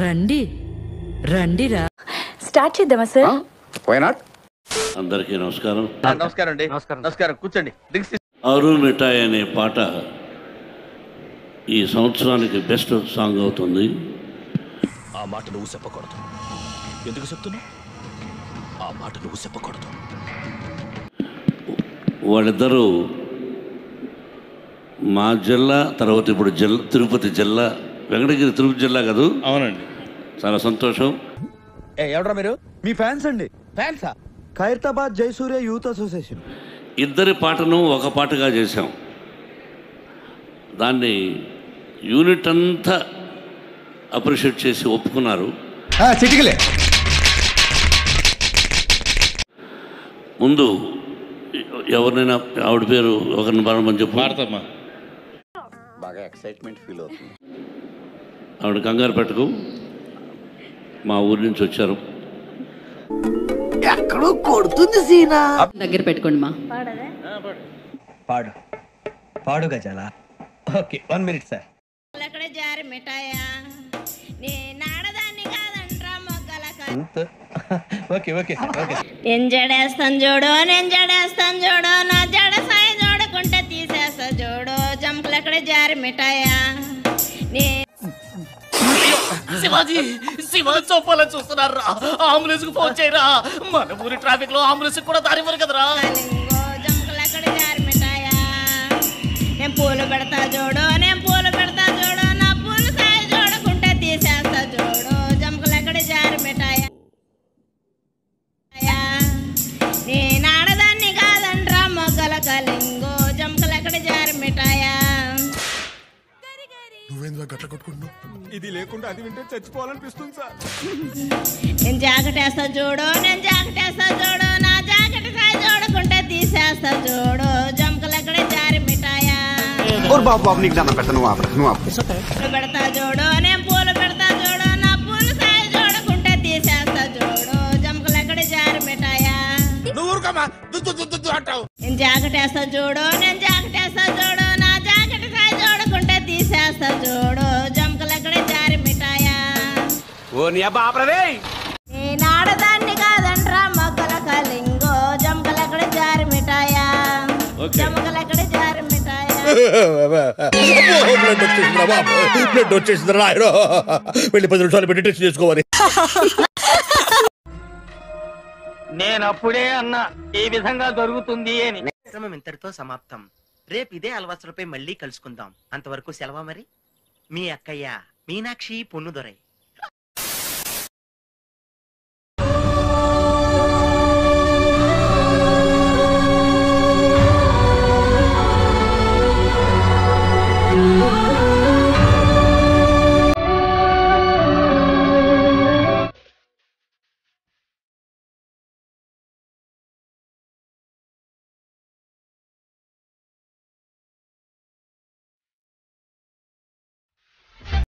రండి రండిరా స్టార్ట్ చేద్దామా సార్ వై నాట్ అందరికీ నమస్కారం నమస్కారం అండి నమస్కారం నమస్కారం కూర్చోండి డ్రింక్స్ ఆరు మిఠాయి అనే పాట ఈ సంవత్సరానికి బెస్ట్ సాంగ్ అవుతుంది ఆ మాట నువ్వు చెప్పకూడదు ఎందుకు చెప్తున్నావు ఆ మాట నువ్వు చెప్పకూడదు వాళ్ళిద్దరూ మా జిల్లా తర్వాత ఇప్పుడు జిల్లా తిరుపతి జిల్లా వెంకటగిరి తిరుపతి జిల్లా కాదు అవునండి చాలా సంతోషం ఎవడరా మీరు మీ ఫ్యాన్స్ అండి ఫ్యాన్సా ఖైరతాబాద్ జయసూర్య యూత్ అసోసియేషన్ ఇద్దరి పాటను ఒక పాటగా చేశాం దాన్ని యూనిట్ అంతా అప్రిషియేట్ చేసి ఒప్పుకున్నారు చిటికలే ముందు ఎవరినైనా ఆవిడ పేరు ఒకరిని పడమని చెప్పు భారతమ్మా బాగా ఎక్సైట్మెంట్ ఫీల్ అవుతుంది ఆవిడ కంగారు పెట్టకు మా ఊరి నుంచి వచ్చారు దగ్గర పెట్టుకోండి మా పాడు పాడు గజాల ఓకే వన్ మినిట్ సార్ ఎక్కడ జారి మిఠాయా నీ నాడదాన్ని కాదంట్రా మొగ్గల ఓకే ఓకే ఓకే నేను జడేస్తాను చూడు నేను జడేస్తాను చూడు నా జడ సాయి చూడకుంటే తీసేస్తా చూడు జంపులు ఎక్కడ జారి మిఠాయా నీ శివాజీ శివాజీ చొప్పాలని చూస్తున్నారా అంబులెన్స్ కు ఫోన్ చేయరా మన ఊరి ట్రాఫిక్ లో అంబులెన్స్ కూడా దారి ఇవ్వరు కదరా లింగో జంపులు ఎక్కడ జారి మిఠాయా నేను పూలు పెడతా చూడు నేను పూలు పెడతా చూడు నా పూలు సాయి చూడకుంటే తీసేస్తా చూడు జంపులు ఎక్కడ జారి మిఠాయా నీ నాడదాన్ని కాదంట్రా మొగ్గల కలింగో జంకలు ఎక్కడ జారి మిఠాయా నేను జాకెట్ వేస్తా చూడు నేను జాకెట్ వేస్తా చూడు నా జాకెట్ సాయి చూడకుంటే తీసేస్తా చూడు జంకలు ఎక్కడ జారి మిఠాయా ఓర్ బాబు బాబు నీకు దాన్ని పెడతా నువ్వు ఆపరా నువ్వు ఆపు పూలు పెడతా చూడు నేను పూలు పెడతా చూడు నా పూలు సాయి చూడకుంటే తీసేస్తా చూడు జంకలు ఎక్కడ జారి మిఠాయా నేను జాకెట్ వేస్తా చూడు నేను జాకెట్ వేస్తా చూడు నా జాకెట్ సాయి చూడకుంటే తీసేస్తా చూడు జంకలు ఎక్కడ జారి మిఠాయా ఓ నీ అబ్బా ఆపరదే నేను ఆడదాన్ని కాదంట్రా మొక్కల కలింగో జంకలు ఎక్కడ జారి మిఠాయా జంకలు ఎక్కడ జారి మిఠాయా బ్లడ్ వచ్చేసిందిరా బాబు బ్లడ్ వచ్చేసిందిరా నాయన వెళ్ళి పది నిమిషాలు పెట్టి టెస్ట్ చేసుకోవాలి నేను అప్పుడే అన్నా ఈ విధంగా జరుగుతుంది అని కార్యక్రమం ఇంతటితో సమాప్తం రేపు ఇదే అలవాసులపై మళ్ళీ కలుసుకుందాం అంతవరకు సెలవు మరి మీ అక్కయ్య మీనాక్షి పొన్నుదొరై